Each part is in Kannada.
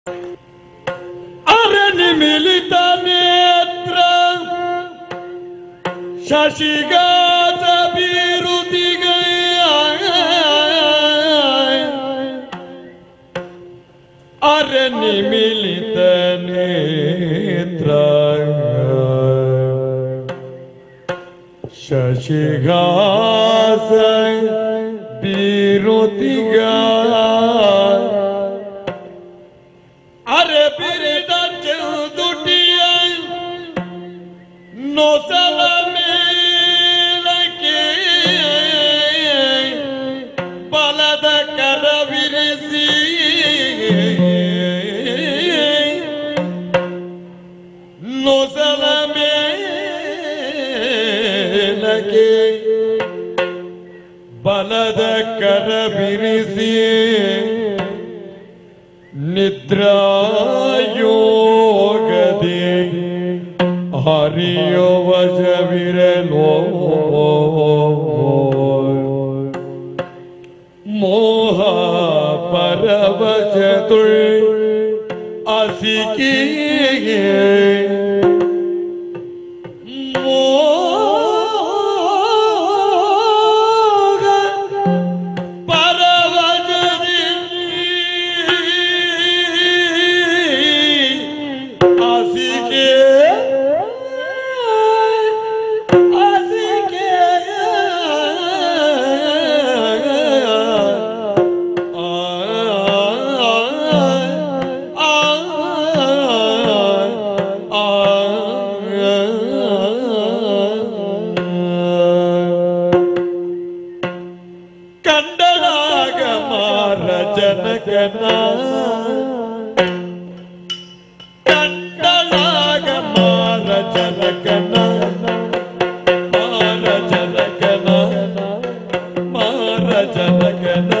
ಅರನಿಮಿಲಿತ ನೇತ್ರ ಶಶಿಗಾತ ಅರನಿಮಿಲಿತ ನೇತ್ರ ಶಶಿಗಾಸ ಬೀರುತಿಗ ಅರೆ ಬಿರಿದ ಚೌದುಟಿಯ ನೊಸಲ ಮೇಲಕ್ಕೆ ಬಲದ ಕರವಿರಿಸಿ ನೊಸಲ ಮೇಲಕ್ಕೆ ಬಲದ ಕರವಿರಿಸಿ ನಿದ್ರಾಯೋಗದಿ ಹರಿಯೋ ವಶವಿರಲೋ ಮೋಹ ಪರವಶತುಳ್ ಅಸಿಕಿಯೇ ಮೋಹ ಪರವಜದಿ ಆಸಿಕೆ ಆಸಿಕೆ ಕಂಡಳಾಗ ಮಾರ ಜನಕನ ಕಂಡಳಾಗ ಮಾರ ಜನಕನ ಮಾರ ಜನಕನ ಮಾರ ಜನಕನ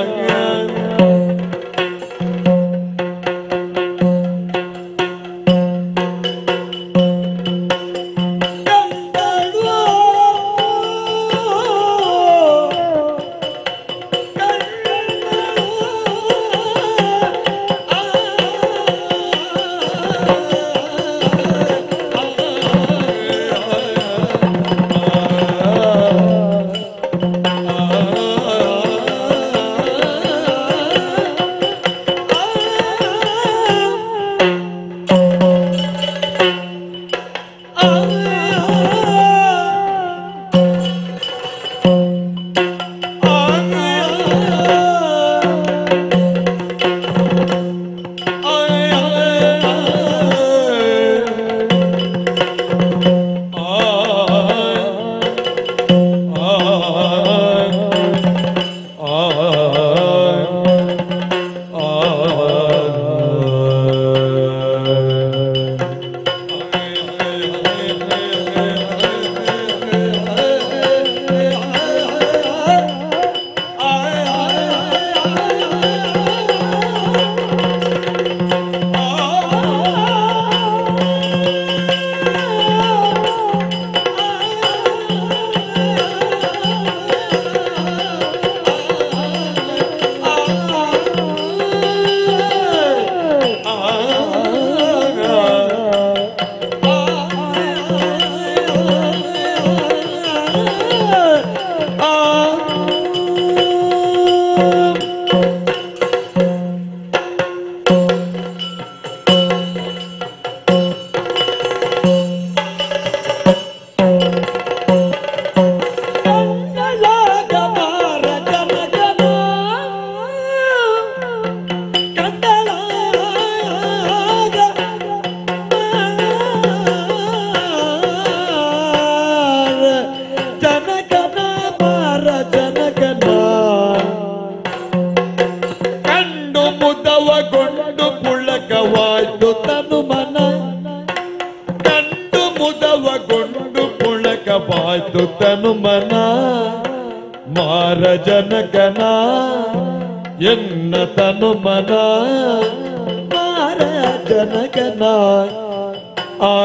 ಜನಕನ ಮಾರ ಜನಕನ ಕಂಡು ಮುದವಗೊಂಡು ಪುಳಕವಾಯ್ತು ತನು ಮನ ಕಂಡು ಮುದವಗೊಂಡು ಪುಳಕವಾಯ್ತು ತನು ಮನ ಮಾರ ಜನಕನ ಎನ್ನ ತನು ಮನ ಮಾರ ಜನಕನ ಆ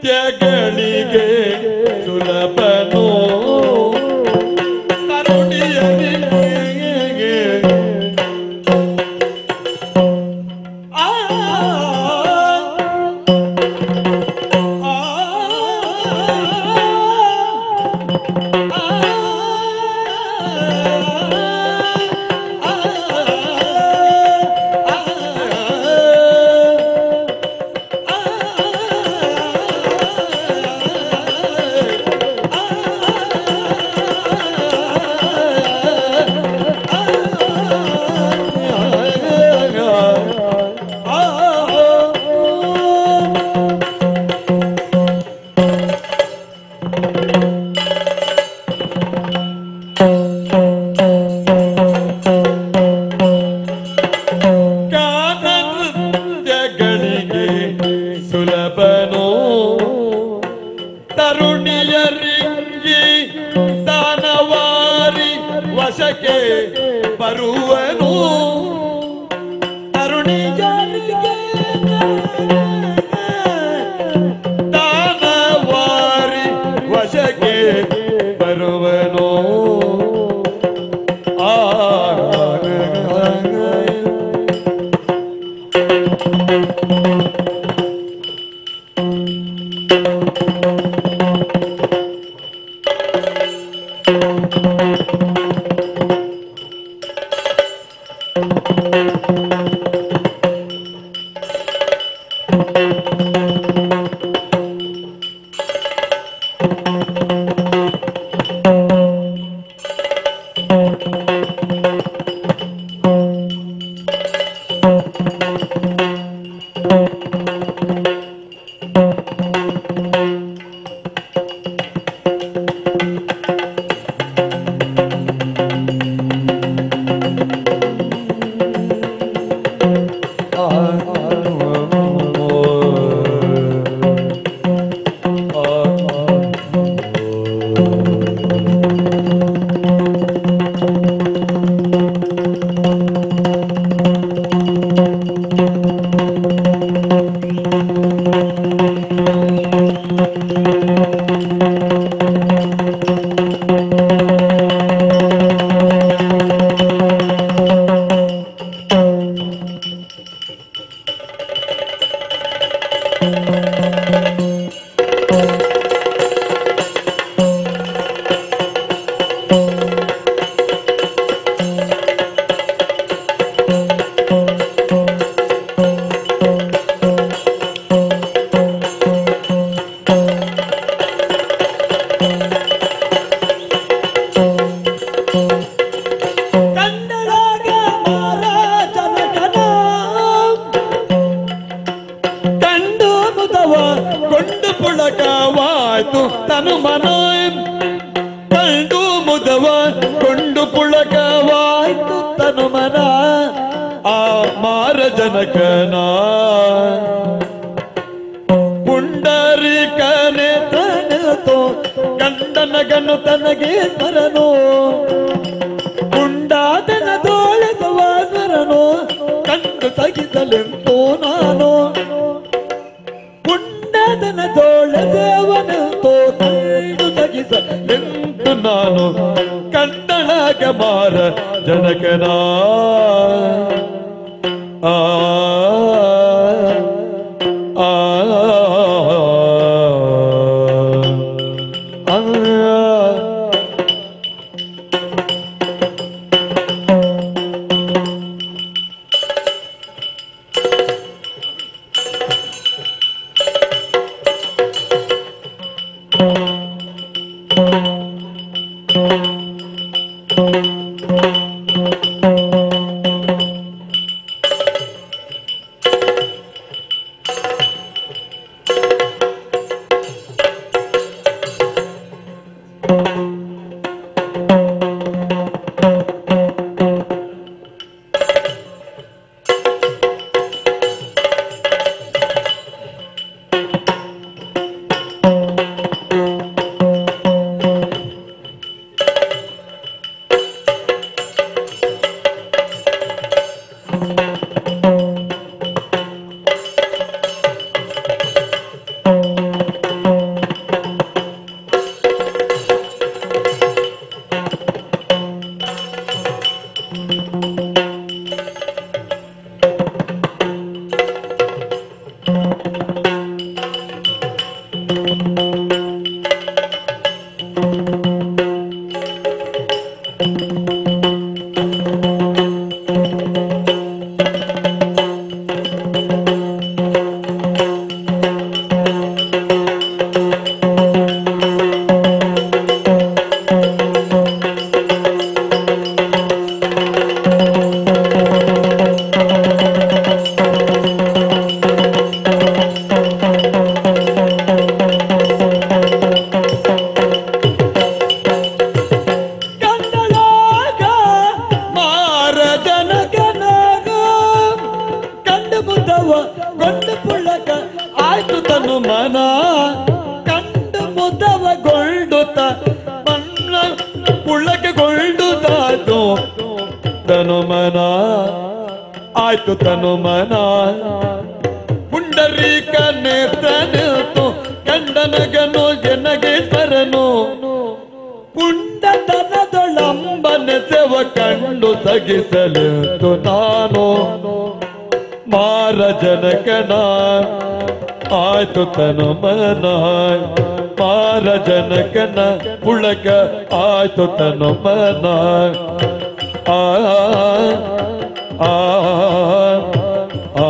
ಕೃತ್ಯಗಳಿಗೆ ಸುಲಭನೋ ತರುಣಿಯರಿಗೆ ಆ ಗಾನ ನೃತ್ಯಗಳಿಗೆ ಸುಲಭನೋ ತರುಣಿಯರಿಗೆ ದಾನವಾರಿ ವಶಕ್ಕೆ ಬರುವನು ತರುಣಿಯರಿಗೆ ದಾನವಾರಿ ವಶಕ್ಕೆ ಬರುವನು ಆ ಕನ್ನಡಾಗ ಮಹಾರಾಜನಗನ ಕಂಡು ಮುದವ ಕೊಂಡು ಪುಳಕವಾಯ್ತು ತನು ಮನ ಕಂಡು ಮುದವ ಕೊಂಡು ಪುಳಕವಾಯ್ತು ತನು ಮನ ಆ ಮಾರ ಜನಕನ ಪುಂಡರಿಕನೆ ತನತೋ ಕಂಡನಗನು ತನಗೆ ಸ್ಮರನು ಉಂಡಾದನ ತೋಳಿಸುವಾಸರನು ಕಂಡು ತಗಿಸಲೆಂತೋ ನಾನು ಉಂಡಾದನ ತೋಳ ದೇವನೆಂತೋ ಕಂಡು ತಗಿಸಲೆಂತು ನಾನು ಕಂಡಳಗ ಮಾರ ಜನಕನ ಆ ಆ ಆ ಮನ ಕಂಡು ಮುದವಗೊಳ್ಳುತ್ತ ಮನ್ನ ಪುಳಕಗೊಳ್ಳುತ್ತಾತು ತನು ಮನ ಆಯ್ತು ತನು ಮನ ಪುಂಡರೀಕ ನೇತನಿತು ಗಂಡನಗನು ಜನಗೇಶ್ವರನು ಪುಂಡತನದೊಳಂಬ ನೆಸೆವ ಕಂಡು ಸಗಿಸಲೆಂದು ನಾನು ಮಾರ ಜನಕನ ಆಯ್ತು ತನು ಮನ ಮಾರ ಜನಕನ ಪುಳಕ ಆಯ್ತು ತನು ಮನ ಆ ಆ ಆ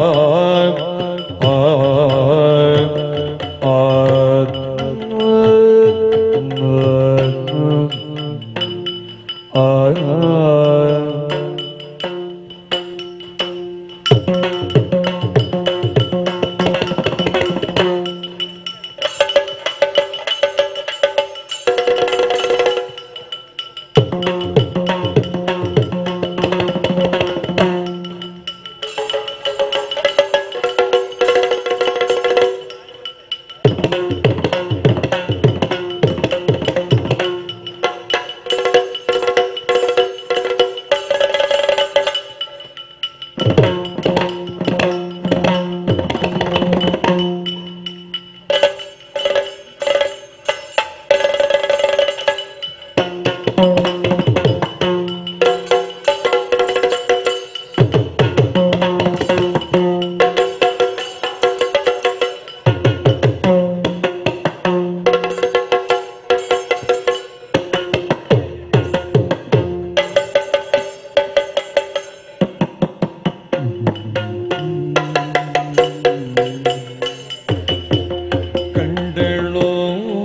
ಕಂಡಳು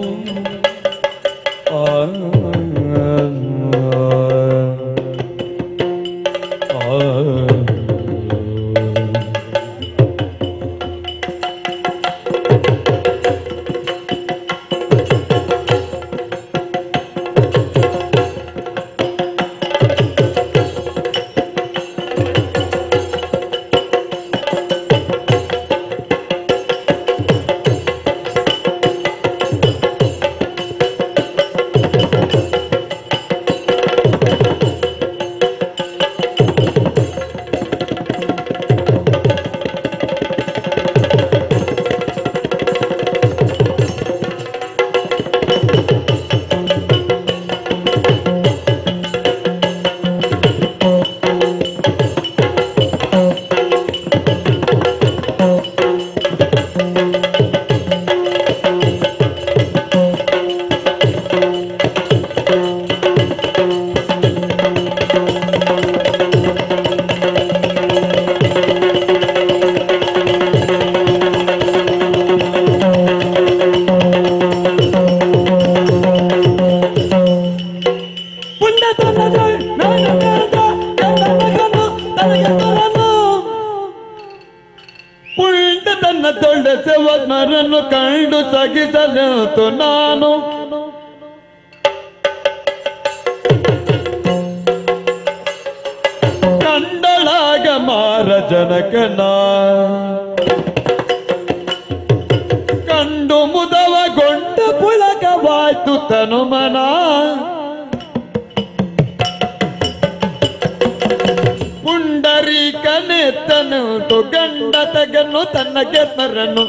ಆ ಪುಂಡತನದೊಳ್ ನಾನು ಕರೆದ ಗಂಡನಗನು ತನಗೆ ತರನು. ಪುಂಡ ತನ್ನ ದೊಡ್ಡ ಸೇವಕರನ್ನು ಕಂಡು ಸಗಿಸಲೆಂತು ನಾನು ಕಂಡಳಾಗ ಮಾರ ಜನಕನ ಕಂಡು ಮುದವಗೊಂಡ ಪುಳಕವಾಯ್ತು ತನು ಮನ ಪುಂಡರೀಕನೆತ್ತನು ಗಂಡ ತಗನು ತನ್ನ ಗೆದ್ದರನು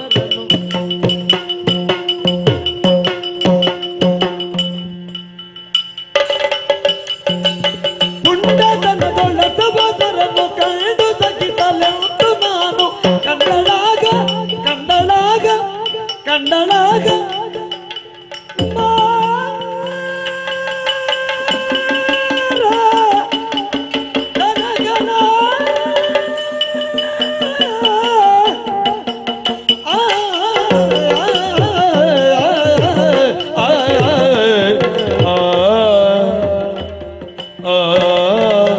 ಪುಂಡತನದೊಳ ಸಹೋದರನು ಕಂಡು ಸಗಿಸಲೆಂತು ನಾನು ಕಂಡಳಾಗ ಕಂಡಳಾಗ ಕಂಡಳಾಗ ಮಾರ ಗನಗನ. ಆ, ಆ, ಆ, ಆ, ಆ, ಆ,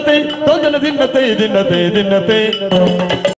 ದಿನ್ನತೆ ತೊಂದನ ದಿನ್ನತೆ ದಿನ್ನತೆ ದಿನ್ನತೆ